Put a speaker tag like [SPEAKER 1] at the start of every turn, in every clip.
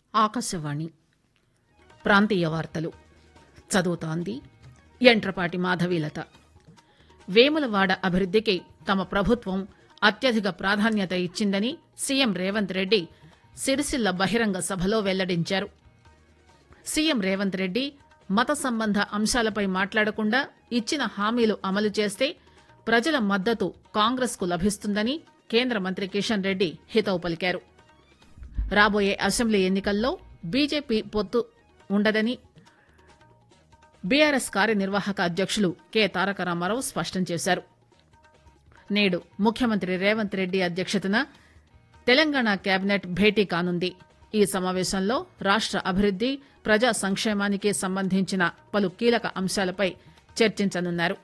[SPEAKER 1] ఆకాశవాణి ప్రాంతీయ వార్తలు చదువుతోంది ఎంట్రపాటి మాధవీలత వేములవాడ అభివృద్దికి తమ ప్రభుత్వం అత్యధిక ప్రాధాన్యత ఇచ్చిందని సీఎం రేవంత్ రెడ్డి సిరిసిల్ల బహిరంగ సభలో వెల్లడించారు సీఎం రేవంత్ రెడ్డి మత సంబంధ అంశాలపై మాట్లాడకుండా ఇచ్చిన హామీలు అమలు చేస్తే ప్రజల మద్దతు కాంగ్రెస్ కు లభిస్తుందని కేంద్ర మంత్రి కిషన్ రెడ్డి హితవు పలికారు రాబోయే అసెంబ్లీ ఎన్నికల్లో బీజేపీ పొత్తు ఉండదని బీఆర్ఎస్ కార్యనిర్వాహక అధ్యక్షులు కె తారక రామారావు స్పష్టం చేశారు నేడు ముఖ్యమంత్రి రేవంత్ రెడ్డి అధ్యక్షతన తెలంగాణ కేబినెట్ భేటీ కానుంది ఈ సమావేశంలో రాష్ట అభివృద్ది ప్రజా సంక్షేమానికి సంబంధించిన పలు కీలక అంశాలపై చర్చించనున్నారు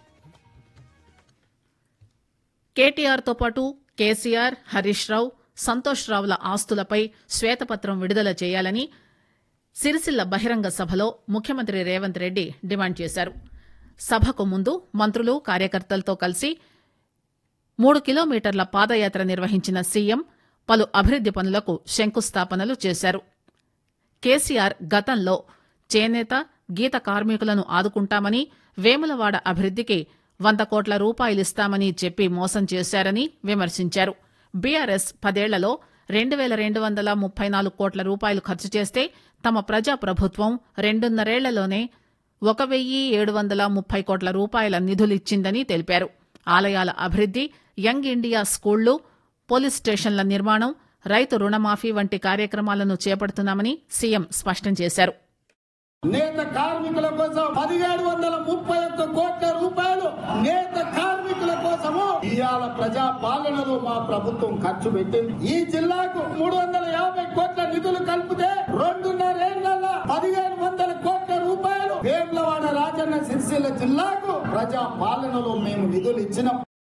[SPEAKER 1] కేటీఆర్ తో పాటు కేసీఆర్ హరీష్ రావు సంతోష్ రావుల ఆస్తులపై శ్వేతపత్రం విడుదల చేయాలని సిరిసిల్ల బహిరంగ సభలో ముఖ్యమంత్రి రేవంత్ రెడ్డి డిమాండ్ చేశారు సభకు ముందు మంత్రులు కార్యకర్తలతో కలిసి మూడు కిలోమీటర్ల పాదయాత్ర నిర్వహించిన సీఎం పలు అభివృద్ది పనులకు శంకుస్థాపనలు చేశారు కేసీఆర్ గతంలో చేనేత గీత కార్మికులను ఆదుకుంటామని వేములవాడ అభివృద్దికి వంద కోట్ల రూపాయలిస్తామని చెప్పి మోసం చేశారని విమర్శించారు బీఆర్ఎస్ పదేళ్లలో రెండు పేల రెండు వందల ముప్పై నాలుగు కోట్ల రూపాయలు ఖర్చు చేస్తే తమ ప్రజా ప్రభుత్వం రెండున్నరేళ్లలోనే ఒక వెయ్యి ఏడు వందల ముప్పై కోట్ల రూపాయల నిధులిచ్చిందని తెలిపారు ఆలయాల అభివృద్ది యంగ్ ఇండియా స్కూళ్లు పోలీస్ స్టేషన్ల నిర్మాణం రైతు రుణమాఫీ వంటి కార్యక్రమాలను చేపడుతున్నామని సీఎం స్పష్టం చేశారు
[SPEAKER 2] నేత కార్మికుల కోసం పదిహేడు వందల ముప్పై ఒక్క కోట్ల రూపాయలు నేత కార్మికుల కోసము ఇవాళ ప్రజా పాలనలో మా ప్రభుత్వం ఖర్చు పెట్టింది ఈ జిల్లాకు మూడు వందల యాభై కోట్ల నిధులు కలిపితే రెండున్నరేళ్ల పదిహేను వందల కోట్ల రూపాయలు వేములవాడ రాజన్న సిరిసిల్ల జిల్లాకు ప్రజా పాలనలో మేము నిధులు ఇచ్చిన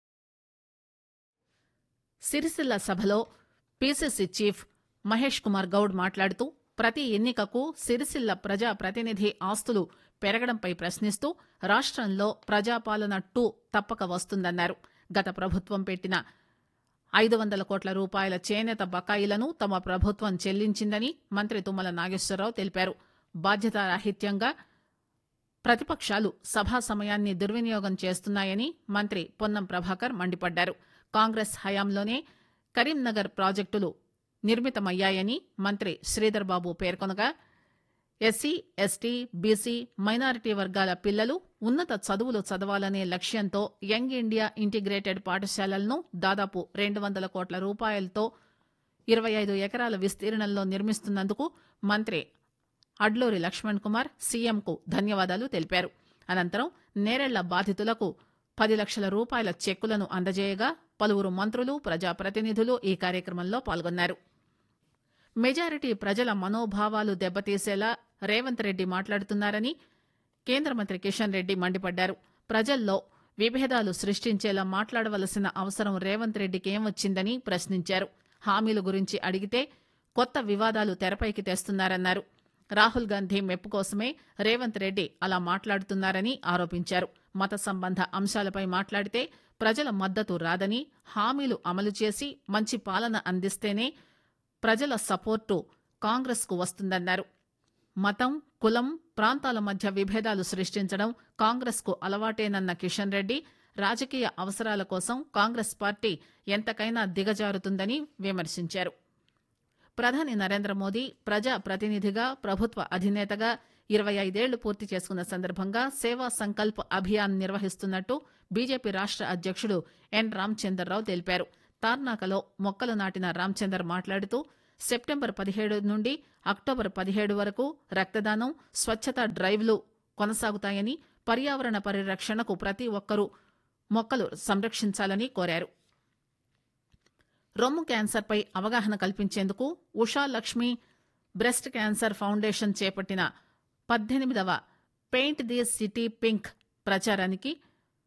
[SPEAKER 1] సిరిసిల్ల సభలో పీసీసీ చీఫ్ మహేష్ కుమార్ గౌడ్ మాట్లాడుతూ ప్రతి ఎన్నికకు సిరిసిల్ల ప్రజా ప్రతినిధి ఆస్తులు పెరగడంపై ప్రశ్నిస్తూ రాష్ట్రంలో ప్రజాపాలన టూ తప్పక వస్తుందన్నారు గత ప్రభుత్వం పెట్టిన ఐదు వందల కోట్ల రూపాయల చేనేత బకాయిలను తమ ప్రభుత్వం చెల్లించిందని మంత్రి తుమ్మల నాగేశ్వరరావు తెలిపారు బాధ్యతారాహిత్యంగా ప్రతిపక్షాలు సభా సమయాన్ని దుర్వినియోగం చేస్తున్నాయని మంత్రి పొన్నం ప్రభాకర్ మండిపడ్డారు కాంగ్రెస్ హయాంలోనే కరీంనగర్ ప్రాజెక్టులు నిర్మితమయ్యాయని మంత్రి శ్రీధర్ బాబు పేర్కొనగా ఎస్సీ ఎస్టీ బీసీ మైనారిటీ వర్గాల పిల్లలు ఉన్నత చదువులు చదవాలనే లక్ష్యంతో యంగ్ ఇండియా ఇంటిగ్రేటెడ్ పాఠశాలలను దాదాపు రెండు వందల కోట్ల రూపాయలతో ఇరవై ఐదు ఎకరాల విస్తీర్ణంలో నిర్మిస్తున్నందుకు మంత్రి అడ్లూరి లక్ష్మణ్ కుమార్ సీఎంకు ధన్యవాదాలు తెలిపారు అనంతరం నేరెళ్ల బాధితులకు పది లక్షల రూపాయల చెక్కులను అందజేయగా పలువురు మంత్రులు ప్రజాప్రతినిధులు ఈ కార్యక్రమంలో పాల్గొన్నారు మెజారిటీ ప్రజల మనోభావాలు దెబ్బతీసేలా రేవంత్ రెడ్డి మాట్లాడుతున్నారని కేంద్ర మంత్రి కిషన్ రెడ్డి మండిపడ్డారు ప్రజల్లో విభేదాలు సృష్టించేలా మాట్లాడవలసిన అవసరం రేవంత్ రెడ్డికి ఏం వచ్చిందని ప్రశ్నించారు హామీల గురించి అడిగితే కొత్త వివాదాలు తెరపైకి తెస్తున్నారన్నారు రాహుల్ గాంధీ మెప్పు కోసమే రేవంత్ రెడ్డి అలా మాట్లాడుతున్నారని ఆరోపించారు మత సంబంధ అంశాలపై మాట్లాడితే ప్రజల మద్దతు రాదని హామీలు అమలు చేసి మంచి పాలన అందిస్తేనే ప్రజల సపోర్టు కాంగ్రెస్ కు వస్తుందన్నారు మతం కులం ప్రాంతాల మధ్య విభేదాలు సృష్టించడం కాంగ్రెస్ కు అలవాటేనన్న కిషన్ రెడ్డి రాజకీయ అవసరాల కోసం కాంగ్రెస్ పార్టీ ఎంతకైనా దిగజారుతుందని విమర్శించారు ప్రధాని నరేంద్ర మోదీ ప్రజా ప్రతినిధిగా ప్రభుత్వ అధినేతగా ఇరవై ఐదేళ్లు పూర్తి చేసుకున్న సందర్భంగా సేవా సంకల్ప్ అభియాన్ నిర్వహిస్తున్నట్టు బీజేపీ రాష్ట అధ్యక్షుడు ఎన్ రామచందర్రావు తెలిపారు తార్నాకలో మొక్కలు నాటిన రామచందర్ మాట్లాడుతూ సెప్టెంబర్ పదిహేడు నుండి అక్టోబర్ పదిహేడు వరకు రక్తదానం స్వచ్ఛత డ్రైవ్లు కొనసాగుతాయని పర్యావరణ పరిరక్షణకు ప్రతి ఒక్కరూ మొక్కలు సంరక్షించాలని కోరారు రొమ్ము క్యాన్సర్పై అవగాహన కల్పించేందుకు Usha Lakshmi breast cancer foundation చేపట్టిన పద్దెనిమిదవ పెయింట్ ది సిటీ పింక్ ప్రచారానికి